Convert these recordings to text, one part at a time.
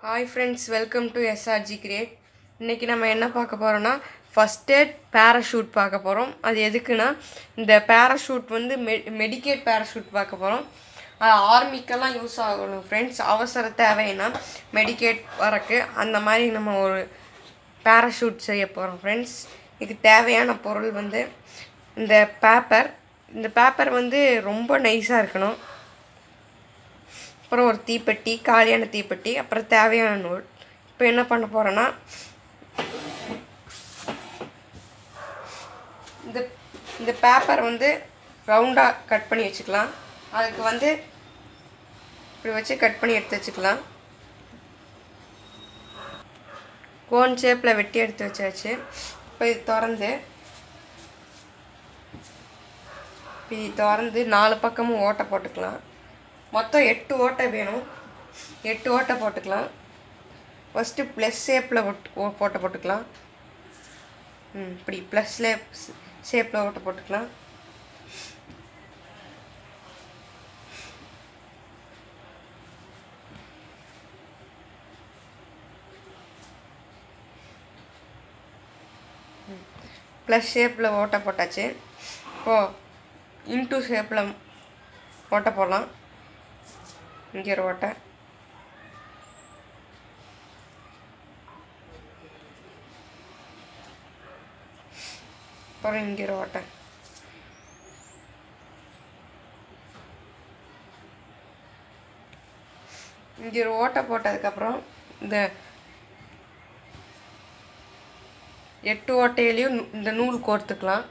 hi friends welcome to SRG create இன்றைக்கி நம்ம என்ன பார்க்க போகிறோன்னா ஃபஸ்ட் எய்ட் பேராஷூட் பார்க்க போகிறோம் அது எதுக்குன்னா இந்த பேராஷூட் வந்து மெ மெடிக்கேட் பேராஷூட் பார்க்க போகிறோம் அது ஆர்மிக்கெல்லாம் யூஸ் ஆகணும் ஃப்ரெண்ட்ஸ் அவசர தேவைன்னா மெடிக்கேட் வரக்கு அந்த மாதிரி நம்ம ஒரு பேராஷூட் செய்ய போகிறோம் ஃப்ரெண்ட்ஸ் இதுக்கு தேவையான பொருள் வந்து இந்த பேப்பர் இந்த பேப்பர் வந்து ரொம்ப நைஸாக இருக்கணும் அப்புறம் ஒரு தீப்பெட்டி காலியான தீப்பெட்டி அப்புறம் தேவையான நூல் இப்போ என்ன பண்ண போகிறேன்னா இந்த இந்த பேப்பர் வந்து ரவுண்டாக கட் பண்ணி வச்சுக்கலாம் அதுக்கு வந்து இப்படி வச்சு கட் பண்ணி எடுத்து வச்சுக்கலாம் கோன் ஷேப்பில் வெட்டி எடுத்து வச்சாச்சு இப்போ இது திறந்து இது திறந்து நாலு பக்கமும் ஓட்டை போட்டுக்கலாம் மொத்தம் எட்டு ஓட்டை வேணும் எட்டு ஓட்டை போட்டுக்கலாம் ஃபஸ்ட்டு ப்ளஸ் ஷேப்பில் ஓட்டு போட்டை போட்டுக்கலாம் ம் இப்படி ப்ளஸ் ஷேப்பில் ஓட்டை போட்டுக்கலாம் ப்ளஸ் ஷேப்பில் ஓட்டை போட்டாச்சு இப்போது இன்டூ ஷேப்பில் ஓட்டை போடலாம் இங்கே ஒரு ஓட்டை அப்புறம் இங்கே ஒரு ஓட்டை இங்கே ஒரு ஓட்டை போட்டதுக்கப்புறம் இந்த எட்டு ஓட்டையிலையும் நூ- இந்த நூல் கோர்த்துக்கலாம்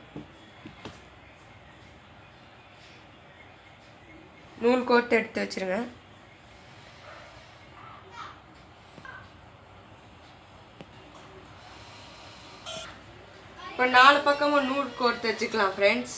நூல் கோர்த்து எடுத்து வச்சிருங்க இப்போ நாலு பக்கமும் நூல் கோர்த்து வச்சுக்கலாம் ஃப்ரெண்ட்ஸ்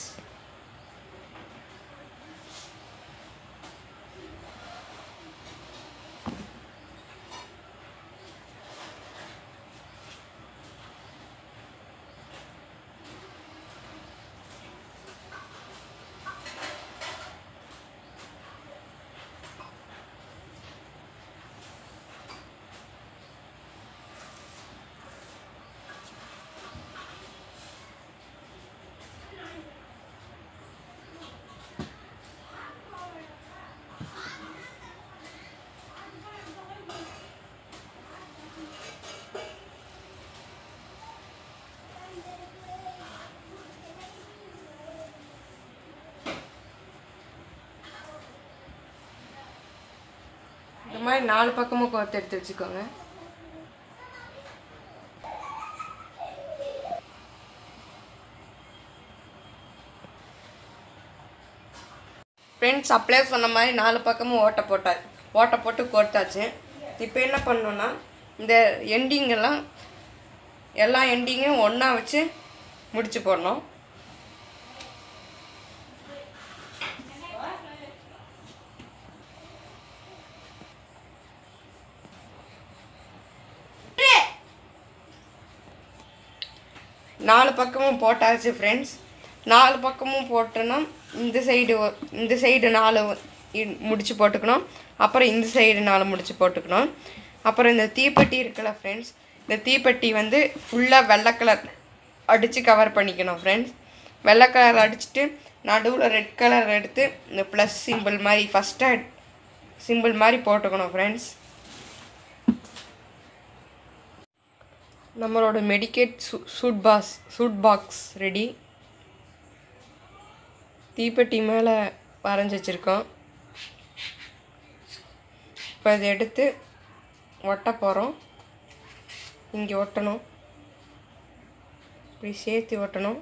இந்த மாதிரி நாலு பக்கமும் கோர்த்து எடுத்து வச்சுக்கோங்க ஃப்ரெண்ட்ஸ் அப்ளை சொன்ன மாதிரி நாலு பக்கமும் ஓட்டை போட்டா ஓட்டை போட்டு கோர்த்தாச்சு இப்போ என்ன பண்ணணும்னா இந்த எண்டிங் எல்லாம் எல்லா எண்டிங்கும் ஒன்றா வச்சு முடிச்சு போடணும் நாலு பக்கமும் போட்டாச்சு ஃப்ரெண்ட்ஸ் நாலு பக்கமும் போட்டோன்னா இந்த சைடு இந்த சைடு நாலு இ- முடிச்சு போட்டுக்கணும் அப்புறம் இந்த சைடு நாலு முடிச்சு போட்டுக்கணும் அப்புறம் இந்த தீப்பெட்டி இருக்குல்ல ஃப்ரெண்ட்ஸ் இந்த தீப்பெட்டி வந்து ஃபுல்லாக வெள்ளை கலர் அடித்து கவர் பண்ணிக்கணும் ஃப்ரெண்ட்ஸ் வெள்ளை கலர் அடிச்சுட்டு நடுவில் ரெட் கலர் எடுத்து இந்த ப்ளஸ் சிம்பிள் மாதிரி ஃபஸ்ட்டாக சிம்பிள் மாதிரி போட்டுக்கணும் ஃப்ரெண்ட்ஸ் நம்மளோட மெடிக்கேட் சூ சூட் பாஸ் சூட் பாக்ஸ் ரெடி தீப்பெட்டி மேலே வரைஞ்சி வச்சுருக்கோம் இப்போ இதை எடுத்து ஒட்ட போகிறோம் இங்கே ஒட்டணும் இப்படி சேர்த்து ஒட்டணும்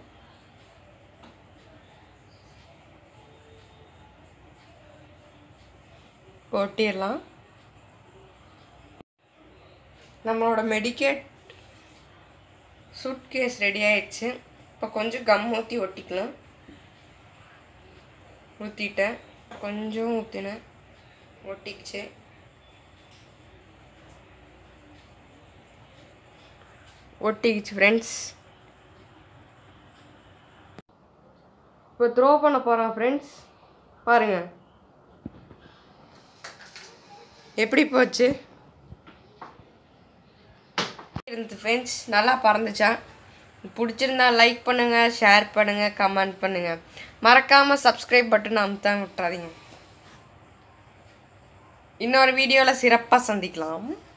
இப்போ ஒட்டிடலாம் நம்மளோட மெடிக்கேட் சூட் கேஸ் ரெடி ஆயிடுச்சு இப்போ கொஞ்சம் கம் ஊற்றி ஒட்டிக்கலாம் ஊற்றிட்டேன் கொஞ்சம் ஊற்றினேன் ஒட்டிக்கிச்சு ஒட்டிக்கிச்சு ஃப்ரெண்ட்ஸ் இப்போ த்ரோ பண்ண போகிறோம் ஃப்ரெண்ட்ஸ் பாருங்கள் எப்படி போச்சு இருந்து ஃப்ரெண்ட்ஸ் நல்லா பறந்துச்சான் பிடிச்சிருந்தா லைக் பண்ணுங்கள் ஷேர் பண்ணுங்கள் கமெண்ட் பண்ணுங்கள் மறக்காமல் சப்ஸ்கிரைப் பட்டன் அமுத்தான் விட்டுறாதீங்க இன்னொரு வீடியோவில் சிறப்பாக சந்திக்கலாம்